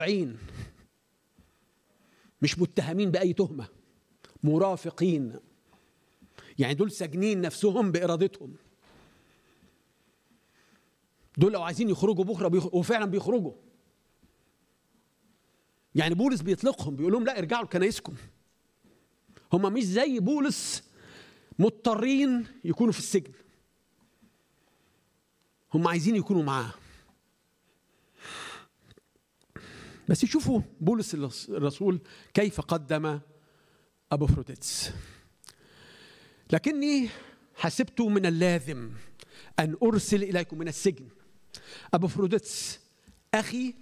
عين مش متهمين بأي تهمة مرافقين يعني دول ساجنين نفسهم بإرادتهم دول لو عايزين يخرجوا بكرة بيخرجوا وفعلا بيخرجوا يعني بولس بيطلقهم بيقول لهم لا ارجعوا لكنايسكم هم مش زي بولس مضطرين يكونوا في السجن هم عايزين يكونوا معاه بس يشوفوا بولس الرسول كيف قدم ابو فروديتس لكني حسبت من اللازم ان ارسل اليكم من السجن ابو فروديتس اخي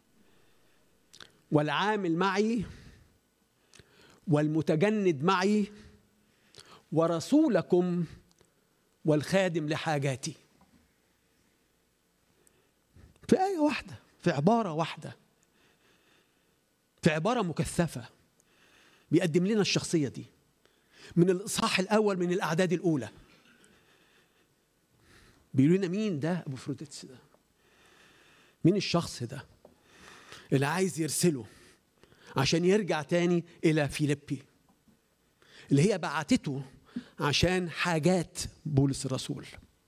والعامل معي والمتجند معي ورسولكم والخادم لحاجاتي في آية واحدة في عبارة واحدة في عبارة مكثفة بيقدم لنا الشخصية دي من الإصحاح الأول من الأعداد الأولى بيقولوا لنا مين ده أبو فروديتس ده مين الشخص ده اللي عايز يرسله عشان يرجع تاني إلى فيليبي اللي هي بعتته عشان حاجات بولس الرسول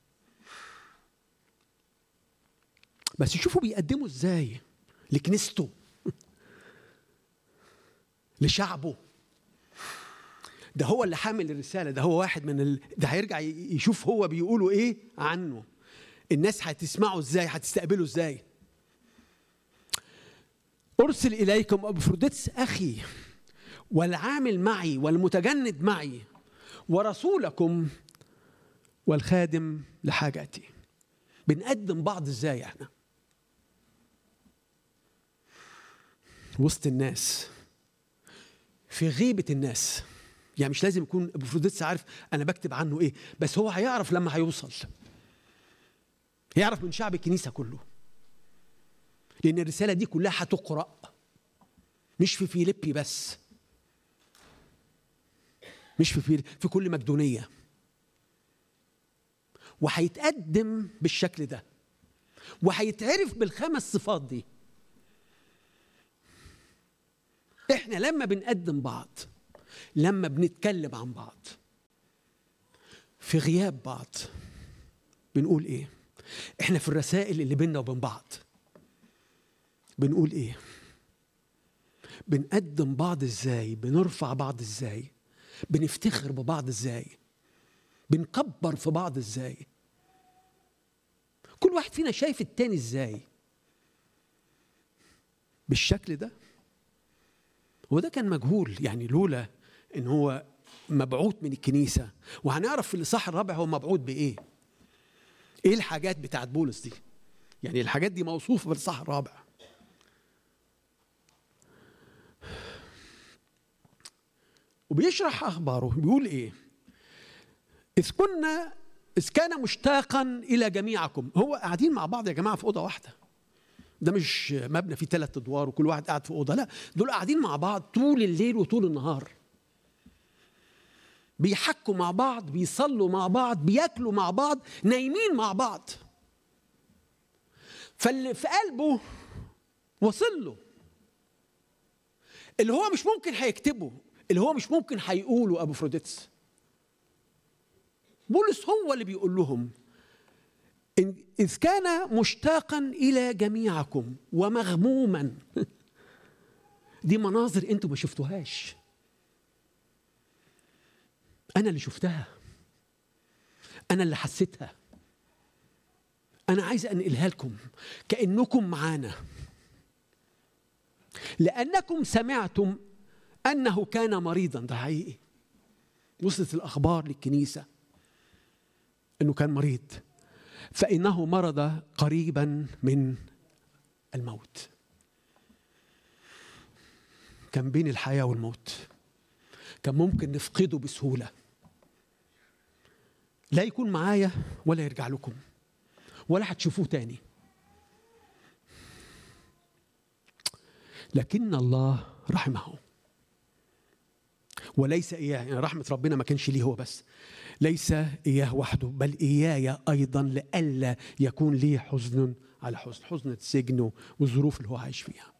بس شوفوا بيقدموا ازاي لكنيسته لشعبه ده هو اللي حامل الرساله ده هو واحد من ال... ده هيرجع يشوف هو بيقولوا ايه عنه الناس هتسمعه ازاي هتستقبله ازاي ارسل اليكم ابفروديتس اخي والعامل معي والمتجند معي ورسولكم والخادم لحاجاتي بنقدم بعض ازاي احنا وسط الناس في غيبة الناس يعني مش لازم يكون ابو فروديتس عارف انا بكتب عنه ايه بس هو هيعرف لما هيوصل يعرف من شعب الكنيسة كله لأن الرسالة دي كلها هتقرأ مش في فيليبي بس مش في فيليبي في كل مقدونية وهيتقدم بالشكل ده وهيتعرف بالخمس صفات دي احنا لما بنقدم بعض لما بنتكلم عن بعض في غياب بعض بنقول ايه احنا في الرسائل اللي بيننا وبين بعض بنقول ايه بنقدم بعض ازاي بنرفع بعض ازاي بنفتخر ببعض ازاي بنكبر في بعض ازاي كل واحد فينا شايف التاني ازاي بالشكل ده وده كان مجهول يعني لولا ان هو مبعوث من الكنيسه وهنعرف في الاصحاح الرابع هو مبعوث بايه ايه الحاجات بتاعت بولس دي يعني الحاجات دي موصوفه في الاصحاح الرابع وبيشرح اخباره بيقول ايه اذ كنا اذ كان مشتاقا الى جميعكم هو قاعدين مع بعض يا جماعه في اوضه واحده ده مش مبنى فيه ثلاث ادوار وكل واحد قاعد في اوضه لا دول قاعدين مع بعض طول الليل وطول النهار بيحكوا مع بعض بيصلوا مع بعض بياكلوا مع بعض نايمين مع بعض فاللي في قلبه وصل له اللي هو مش ممكن هيكتبه اللي هو مش ممكن هيقوله ابو فروديتس بولس هو اللي بيقول لهم إذ كان مشتاقا إلى جميعكم ومغموما دي مناظر أنتوا ما شفتوهاش أنا اللي شفتها أنا اللي حسيتها أنا عايز أنقلها لكم كأنكم معانا لأنكم سمعتم أنه كان مريضا ده حقيقي وصلت الأخبار للكنيسة أنه كان مريض فإنه مرض قريبا من الموت كان بين الحياة والموت كان ممكن نفقده بسهولة لا يكون معايا ولا يرجع لكم ولا هتشوفوه تاني لكن الله رحمه وليس إياه يعني رحمة ربنا ما كانش ليه هو بس ليس إياه وحده بل إياي أيضا لئلا يكون لي حزن على حزن حزن السجن والظروف اللي هو عايش فيها